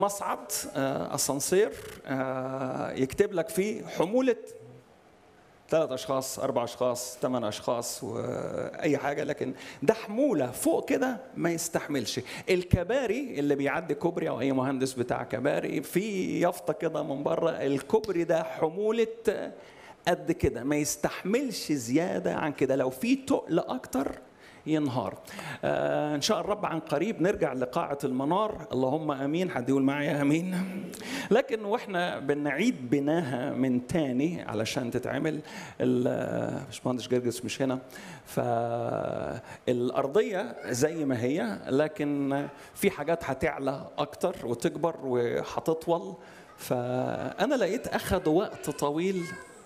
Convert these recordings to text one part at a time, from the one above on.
مصعد آه، اسانسير آه، يكتب لك فيه حموله ثلاث اشخاص اربع اشخاص ثمان اشخاص واي حاجه لكن ده حموله فوق كده ما يستحملش الكباري اللي بيعدي كوبري او اي مهندس بتاع كباري في يافطه كده من بره الكوبري ده حموله قد كده ما يستحملش زياده عن كده لو في تقل اكتر ينهار آه ان شاء الرب عن قريب نرجع لقاعه المنار اللهم امين حد يقول معايا امين لكن واحنا بنعيد بناها من تاني علشان تتعمل ال- باشمهندس جرجس مش هنا فالارضيه زي ما هي لكن في حاجات هتعلى اكتر وتكبر وهتطول فانا لقيت اخذ وقت طويل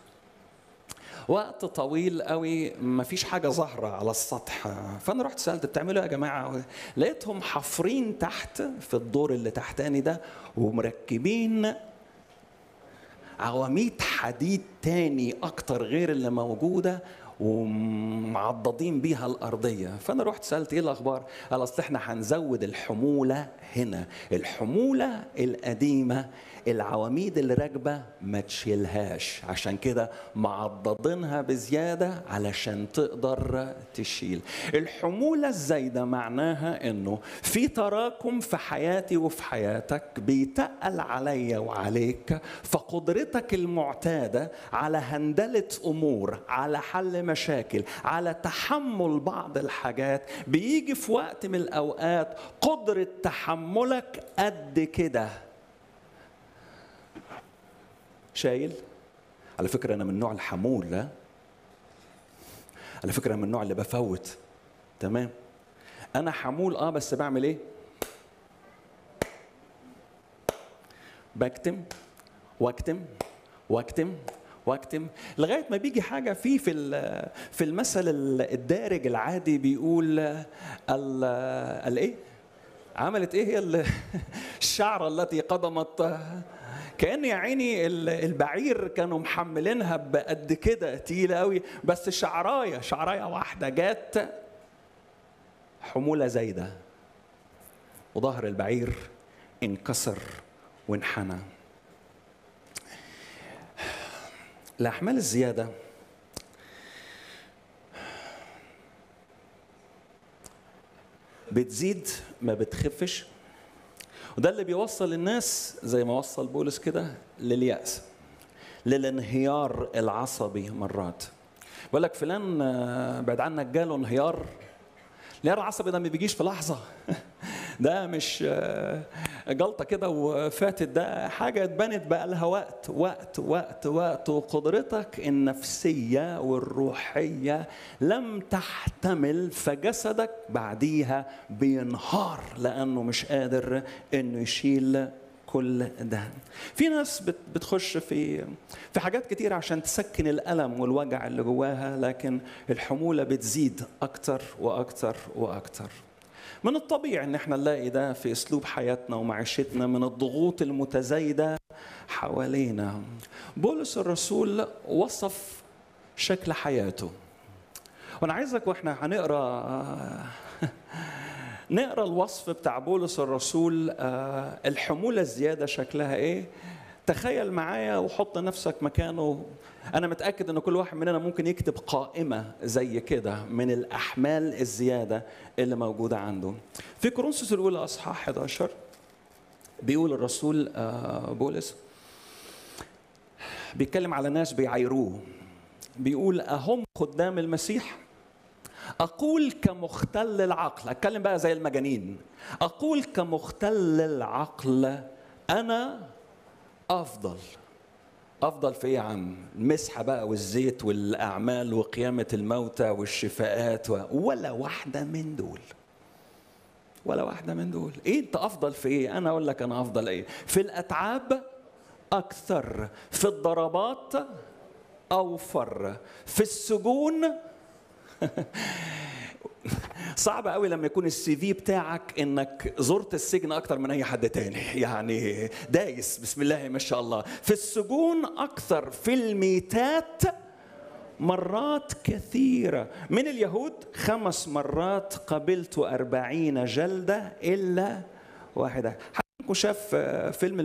وقت طويل قوي ما فيش حاجه ظاهره على السطح فانا رحت سالت بتعملوا ايه يا جماعه لقيتهم حافرين تحت في الدور اللي تحتاني ده ومركبين عواميد حديد تاني اكتر غير اللي موجوده ومعضدين بيها الارضيه فانا رحت سالت ايه الاخبار قال اصل احنا هنزود الحموله هنا الحموله القديمه العواميد اللي راكبه ما تشيلهاش عشان كده معضدينها بزياده علشان تقدر تشيل الحموله الزايده معناها انه في تراكم في حياتي وفي حياتك بيتقل عليا وعليك فقدرتك المعتاده على هندله امور على حل مشاكل على تحمل بعض الحاجات بيجي في وقت من الاوقات قدره تحملك قد كده شايل على فكرة أنا من نوع الحمول لا على فكرة أنا من النوع اللي بفوت تمام أنا حمول أه بس بعمل إيه؟ بكتم واكتم واكتم واكتم لغايه ما بيجي حاجه فيه في ال- في المثل الدارج العادي بيقول ال الايه؟ عملت ايه هي ال- الشعره التي قدمت كان يا عيني ال- البعير كانوا محملينها بقد كده تقيله قوي بس شعرايه شعرايه واحده جت حموله زايده وظهر البعير انكسر وانحنى الاحمال الزياده بتزيد ما بتخفش وده اللي بيوصل الناس زي ما وصل بولس كده لليأس للانهيار العصبي مرات بقول لك فلان آه، بعد عنك جاله انهيار الانهيار العصبي ده ما بيجيش في لحظة ده مش آه، جلطة كده وفاتت ده حاجة اتبنت بقى لها وقت وقت وقت وقت وقدرتك النفسية والروحية لم تحتمل فجسدك بعديها بينهار لأنه مش قادر إنه يشيل كل ده في ناس بت- بتخش في في حاجات كتير عشان تسكن الألم والوجع اللي جواها لكن الحمولة بتزيد أكتر وأكتر وأكتر من الطبيعي ان احنا نلاقي ده في اسلوب حياتنا ومعيشتنا من الضغوط المتزايده حوالينا بولس الرسول وصف شكل حياته وانا عايزك واحنا هنقرا نقرا الوصف بتاع بولس الرسول آه، الحموله الزياده شكلها ايه تخيل معايا وحط نفسك مكانه انا متاكد ان كل واحد مننا ممكن يكتب قائمه زي كده من الاحمال الزياده اللي موجوده عنده في كورنثوس الاولى اصحاح 11 بيقول الرسول آه، بولس بيتكلم على ناس بيعايروه بيقول اهم خدام المسيح أقول كمختل العقل أتكلم بقى زي المجانين أقول كمختل العقل أنا أفضل أفضل في إيه يا عم؟ المسحة بقى والزيت والأعمال وقيامة الموتى والشفاءات و... ولا واحدة من دول ولا واحدة من دول إيه أنت أفضل في إيه؟ أنا أقول لك أنا أفضل إيه؟ في الأتعاب أكثر في الضربات أوفر في السجون صعب قوي لما يكون السي في بتاعك انك زرت السجن اكتر من اي حد تاني يعني دايس بسم الله ما شاء الله في السجون اكثر في الميتات مرات كثيرة من اليهود خمس مرات قبلت أربعين جلدة إلا واحدة وشاف فيلم